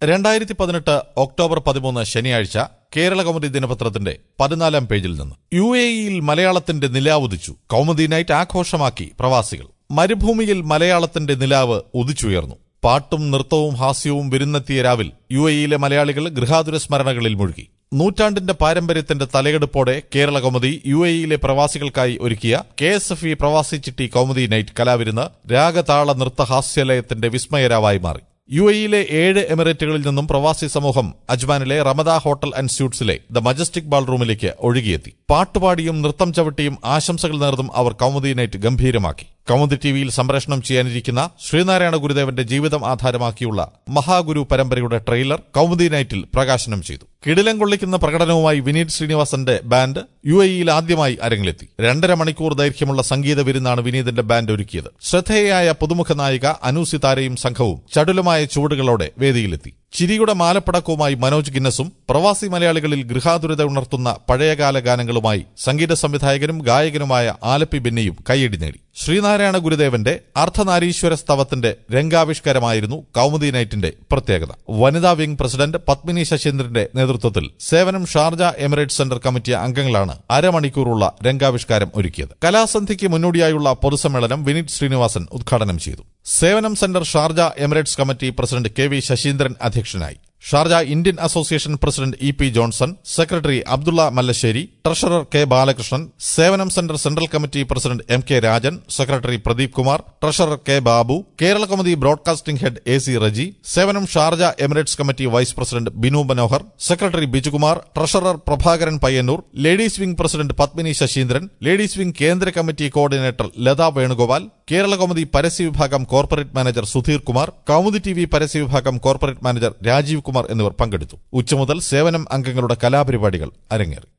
രണ്ടായിരത്തി പതിനെട്ട് ഒക്ടോബർ പതിമൂന്ന് ശനിയാഴ്ച കേരള കൗമുദി ദിനപത്രത്തിന്റെ പതിനാലാം പേജിൽ നിന്ന് യു എ ഇയിൽ മലയാളത്തിന്റെ നിലാവുദിച്ചു കൗമുദി നൈറ്റ് ആഘോഷമാക്കി പ്രവാസികൾ മരുഭൂമിയിൽ മലയാളത്തിന്റെ നിലാവ് ഉദിച്ചുയർന്നു പാട്ടും നൃത്തവും ഹാസ്യവും വിരുന്നെത്തിയ രാവിൽ യു എയിലെ മലയാളികൾ ഗൃഹാതുര സ്മരണകളിൽ മുഴുകി നൂറ്റാണ്ടിന്റെ പാരമ്പര്യത്തിന്റെ തലയെടുപ്പോടെ കേരള കൗമുദി യു എയിലെ പ്രവാസികൾക്കായി ഒരുക്കിയ കെ എസ് എഫ് ഇ പ്രവാസി ചിട്ടി കൗമുദി നൈറ്റ് കലാവിരുന്ന് രാഗതാള നൃത്ത ഹാസ്യലയത്തിന്റെ വിസ്മയരാവായി മാറി യു എയിലെ ഏഴ് എമിറേറ്റുകളിൽ നിന്നും പ്രവാസി സമൂഹം അജ്മാനിലെ റമദ ഹോട്ടൽ ആൻഡ് സ്യൂട്ട്സിലെ ദ മജസ്റ്റിക് ബാൾ റൂമിലേക്ക് ഒഴുകിയെത്തി പാട്ടുപാടിയും നൃത്തം ചവിട്ടിയും ആശംസകൾ നേർന്നും അവർ കൗമുദി നൈറ്റ് ഗംഭീരമാക്കി കൗമുദി ടിവിയിൽ സംപ്രേഷണം ചെയ്യാനിരിക്കുന്ന ശ്രീനാരായണ ഗുരുദേവന്റെ ജീവിതം ആധാരമാക്കിയുള്ള മഹാഗുരു പരമ്പരയുടെ ട്രെയിലർ കൗമുദി നൈറ്റിൽ പ്രകാശനം ചെയ്തു കിടിലം കൊള്ളിക്കുന്ന പ്രകടനവുമായി വിനീത് ശ്രീനിവാസന്റെ ബാൻഡ് യു എയിൽ ആദ്യമായി അരങ്ങിലെത്തി രണ്ടര മണിക്കൂർ ദൈർഘ്യമുള്ള സംഗീത വിരുന്നാണ് വിനീതിന്റെ ബാൻഡ് ഒരുക്കിയത് ശ്രദ്ധേയായ പുതുമുഖ നായിക അനു സിതാരയും സംഘവും ചടുലമായ ചുവടുകളോടെ വേദിയിലെത്തി ചിരിയുടെ മാലപ്പടക്കവുമായി മനോജ് ഗിന്നസും പ്രവാസി മലയാളികളിൽ ഗൃഹാതുരത ഉണർത്തുന്ന പഴയകാല ഗാനങ്ങളുമായി സംഗീത സംവിധായകനും ഗായകനുമായ ആലപ്പി ബെന്നിയും കൈയടി നേടി ശ്രീനാരായണ ഗുരുദേവന്റെ അർദ്ധനാരീശ്വര സ്തവത്തിന്റെ രംഗാവിഷ്കാരമായിരുന്നു കൗമുദി നൈറ്റിന്റെ പ്രത്യേകത വനിതാ വിംഗ് പ്രസിഡന്റ് പത്മിനി ശശീന്ദ്രന്റെ നേതൃത്വത്തിൽ സേവനം ഷാർജ എമിറേറ്റ് സെന്റർ കമ്മിറ്റി അംഗങ്ങളാണ് അരമണിക്കൂറുള്ള രംഗാവിഷ്കാരം ഒരുക്കിയത് കലാസന്ധിക്ക് മുന്നോടിയായുള്ള പൊതുസമ്മേളനം വിനീത് ശ്രീനിവാസൻ ഉദ്ഘാടനം ചെയ്തു Sevanam centre Sharjah emirates committee president K V Saseendran അധ്യക്ഷനായി Sharjah Indian association president E P Johnson secretary Abdulla Mallassery treasurer K Balakrishnan Sevanam centre central committee president M K Rajan secretary Pradeep Kumar treasurer K Babu Kerala committee broadcasting head A C Reji Sevanam Sharjah emirates committee vice president Binu Manohar secretary Bijukumar treasurer Prabhakaran Payyanur ladies wing president Padmini Saseendran ladies wing കേന്ദ്ര committee coordinator Lata Venugopal Kerala Kaumudi പരസ്യ വിഭാഗം corporate manager Sudheer Kumar Kaumudi T V പരസ്യ വിഭാഗം corporate manager Rajeev Kumar എന്നിവർ പങ്കെടുത്തു ഉച്ചമുതൽ സേവനം അംഗങ്ങളുടെ കലാപരിപാടികൾ അരങ്ങേറി